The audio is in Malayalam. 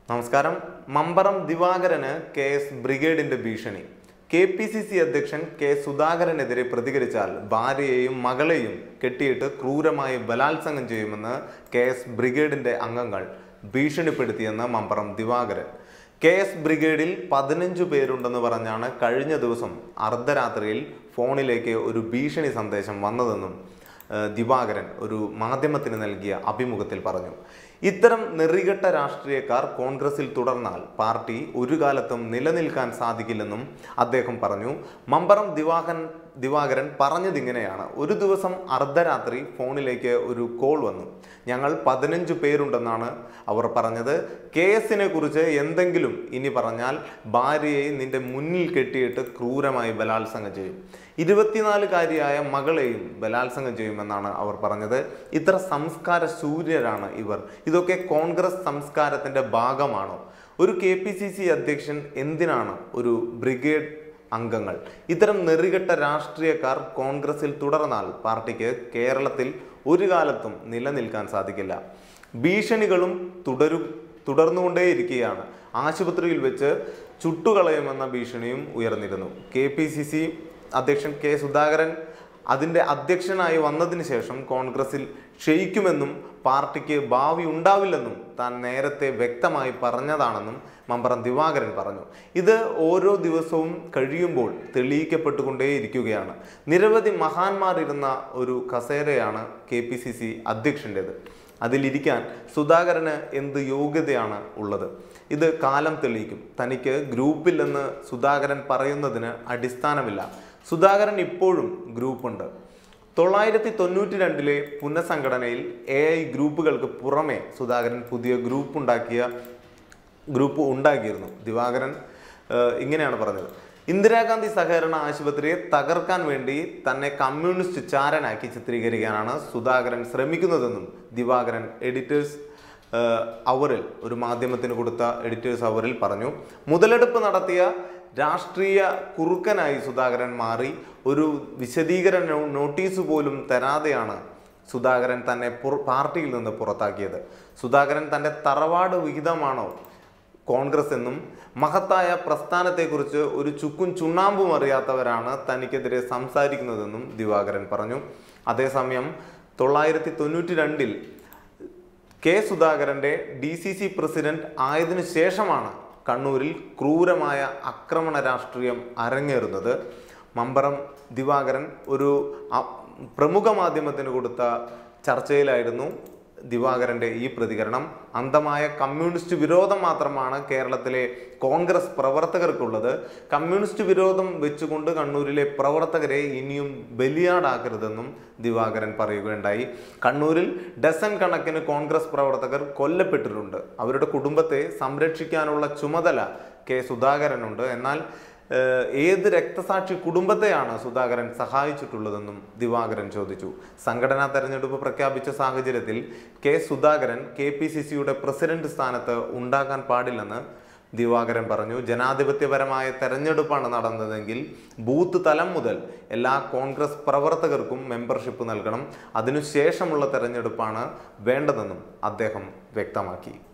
നമസ്കാരം മമ്പറം ദിവാകരന് കെ എസ് ബ്രിഗേഡിന്റെ ഭീഷണി കെ പി സി സി അധ്യക്ഷൻ കെ സുധാകരനെതിരെ പ്രതികരിച്ചാൽ ഭാര്യയെയും മകളെയും കെട്ടിയിട്ട് ക്രൂരമായി ബലാത്സംഗം ചെയ്യുമെന്ന് കെ എസ് ബ്രിഗേഡിന്റെ അംഗങ്ങൾ ഭീഷണിപ്പെടുത്തിയെന്ന് മമ്പറം ദിവാകരൻ കെ എസ് ബ്രിഗേഡിൽ പതിനഞ്ചു പേരുണ്ടെന്ന് പറഞ്ഞാണ് കഴിഞ്ഞ ദിവസം അർദ്ധരാത്രിയിൽ ഫോണിലേക്ക് ഒരു ഭീഷണി സന്ദേശം വന്നതെന്നും ഏഹ് ദിവാകരൻ ഒരു മാധ്യമത്തിന് നൽകിയ അഭിമുഖത്തിൽ പറഞ്ഞു ഇത്തരം നെറികെട്ട രാഷ്ട്രീയക്കാർ കോൺഗ്രസിൽ തുടർന്നാൽ പാർട്ടി ഒരു കാലത്തും നിലനിൽക്കാൻ സാധിക്കില്ലെന്നും അദ്ദേഹം പറഞ്ഞു മമ്പറം ദിവാകരൻ ദിവാകരൻ പറഞ്ഞതിങ്ങനെയാണ് ഒരു ദിവസം അർദ്ധരാത്രി ഫോണിലേക്ക് ഒരു കോൾ വന്നു ഞങ്ങൾ പതിനഞ്ച് പേരുണ്ടെന്നാണ് അവർ പറഞ്ഞത് കെ എസിനെ കുറിച്ച് എന്തെങ്കിലും ഇനി പറഞ്ഞാൽ ഭാര്യയെ നിന്റെ മുന്നിൽ കെട്ടിയിട്ട് ക്രൂരമായി ബലാത്സംഗം ചെയ്യും ഇരുപത്തിനാലുകാരിയായ മകളെയും ബലാത്സംഗം ചെയ്യുമെന്നാണ് അവർ പറഞ്ഞത് ഇത്ര സംസ്കാര ശൂര്യരാണ് ഇവർ ഇതൊക്കെ കോൺഗ്രസ് സംസ്കാരത്തിന്റെ ഭാഗമാണോ ഒരു കെ പി സി സി അധ്യക്ഷൻ എന്തിനാണ് ഒരു ബ്രിഗേഡ് അംഗങ്ങൾ ഇത്തരം നെറികെട്ട രാഷ്ട്രീയക്കാർ കോൺഗ്രസിൽ തുടർന്നാൽ പാർട്ടിക്ക് കേരളത്തിൽ ഒരു കാലത്തും നിലനിൽക്കാൻ സാധിക്കില്ല ഭീഷണികളും തുടരു തുടർന്നുകൊണ്ടേയിരിക്കുകയാണ് ആശുപത്രിയിൽ വെച്ച് ചുട്ടുകളയുമെന്ന ഭീഷണിയും ഉയർന്നിരുന്നു കെ പി സി സി അധ്യക്ഷൻ കെ സുധാകരൻ അതിൻ്റെ അധ്യക്ഷനായി വന്നതിന് ശേഷം കോൺഗ്രസിൽ ക്ഷയിക്കുമെന്നും പാർട്ടിക്ക് ഭാവി ഉണ്ടാവില്ലെന്നും താൻ നേരത്തെ വ്യക്തമായി പറഞ്ഞതാണെന്നും മമ്പറം ദിവാകരൻ പറഞ്ഞു ഇത് ഓരോ ദിവസവും കഴിയുമ്പോൾ തെളിയിക്കപ്പെട്ടുകൊണ്ടേയിരിക്കുകയാണ് നിരവധി മഹാന്മാരിരുന്ന ഒരു കസേരയാണ് കെ പി സി സി അധ്യക്ഷൻ്റേത് അതിലിരിക്കാൻ സുധാകരന് എന്ത് യോഗ്യതയാണ് ഉള്ളത് ഇത് കാലം തെളിയിക്കും തനിക്ക് ഗ്രൂപ്പില്ലെന്ന് സുധാകരൻ പറയുന്നതിന് അടിസ്ഥാനമില്ല സുധാകരൻ ഇപ്പോഴും ഗ്രൂപ്പുണ്ട് തൊള്ളായിരത്തി തൊണ്ണൂറ്റി രണ്ടിലെ പുനഃസംഘടനയിൽ എ ഐ ഗ്രൂപ്പുകൾക്ക് പുറമെ സുധാകരൻ പുതിയ ഗ്രൂപ്പ് ഉണ്ടാക്കിയ ഗ്രൂപ്പ് ഉണ്ടാക്കിയിരുന്നു ദിവാകരൻ ഏഹ്, ഇങ്ങനെയാണ് പറഞ്ഞത് ഇന്ദിരാഗാന്ധി സഹകരണ ആശുപത്രിയെ തകർക്കാൻ വേണ്ടി തന്നെ കമ്മ്യൂണിസ്റ്റ് ചാരനാക്കി ചിത്രീകരിക്കാനാണ് സുധാകരൻ ശ്രമിക്കുന്നതെന്നും ദിവാകരൻ എഡിറ്റേഴ്സ് ഏഹ്, അവറിൽ ഒരു മാധ്യമത്തിന് കൊടുത്ത എഡിറ്റേഴ്സ് അവറിൽ പറഞ്ഞു മുതലെടുപ്പ് നടത്തിയ രാഷ്ട്രീയ കുറുക്കനായി സുധാകരൻ മാറി ഒരു വിശദീകരണ നോ- നോട്ടീസ് പോലും തരാതെയാണ് സുധാകരൻ തന്നെ പുറ- പാർട്ടിയിൽ നിന്ന് പുറത്താക്കിയത് സുധാകരൻ തൻ്റെ തറവാട് വിഹിതമാണോ കോൺഗ്രസ് എന്നും മഹത്തായ പ്രസ്ഥാനത്തെക്കുറിച്ച് ഒരു ചുക്കും ചുണ്ണാമ്പും അറിയാത്തവരാണ് തനിക്കെതിരെ സംസാരിക്കുന്നതെന്നും ദിവാകരൻ പറഞ്ഞു അതേസമയം തൊള്ളായിരത്തി തൊണ്ണൂറ്റി രണ്ടിൽ കെ സുധാകരന്റെ ഡി സി സി പ്രസിഡന്റ് ആയതിനു ശേഷമാണ് കണ്ണൂരിൽ ക്രൂരമായ ആക്രമണ രാഷ്ട്രീയം അരങ്ങേറുന്നത് മമ്പറം ദിവാകരൻ ഒരു അ- പ്രമുഖ മാധ്യമത്തിന് കൊടുത്ത ചർച്ചയിലായിരുന്നു ദിവാകരന്റെ ഈ പ്രതികരണം അന്ധമായ കമ്മ്യൂണിസ്റ്റ് വിരോധം മാത്രമാണ് കേരളത്തിലെ കോൺഗ്രസ് പ്രവർത്തകർക്കുള്ളത് കമ്മ്യൂണിസ്റ്റ് വിരോധം വെച്ചുകൊണ്ട് കണ്ണൂരിലെ പ്രവർത്തകരെ ഇനിയും ബലിയാടാക്കരുതെന്നും ദിവാകരൻ പറയുകയുണ്ടായി കണ്ണൂരിൽ ഡസൻ കണക്കിന് കോൺഗ്രസ് പ്രവർത്തകർ കൊല്ലപ്പെട്ടിട്ടുണ്ട് അവരുടെ കുടുംബത്തെ സംരക്ഷിക്കാനുള്ള ചുമതല കെ സുധാകരനുണ്ട് എന്നാൽ ഏഹ്, ഏത് രക്തസാക്ഷി കുടുംബത്തെയാണ് സുധാകരൻ സഹായിച്ചിട്ടുള്ളതെന്നും ദിവാകരൻ ചോദിച്ചു സംഘടനാ തെരഞ്ഞെടുപ്പ് പ്രഖ്യാപിച്ച സാഹചര്യത്തിൽ K Sudhakaran K P C സിയുടെ പ്രസിഡന്റ് സ്ഥാനത്ത് ഉണ്ടാകാൻ പാടില്ലെന്ന് ദിവാകരൻ പറഞ്ഞു ജനാധിപത്യപരമായ തെരഞ്ഞെടുപ്പാണ് നടന്നതെങ്കിൽ ബൂത്ത് തലം മുതൽ എല്ലാ കോൺഗ്രസ് പ്രവർത്തകർക്കും മെമ്പർഷിപ്പ് നൽകണം അതിനുശേഷമുള്ള തെരഞ്ഞെടുപ്പാണ് വേണ്ടതെന്നും അദ്ദേഹം വ്യക്തമാക്കി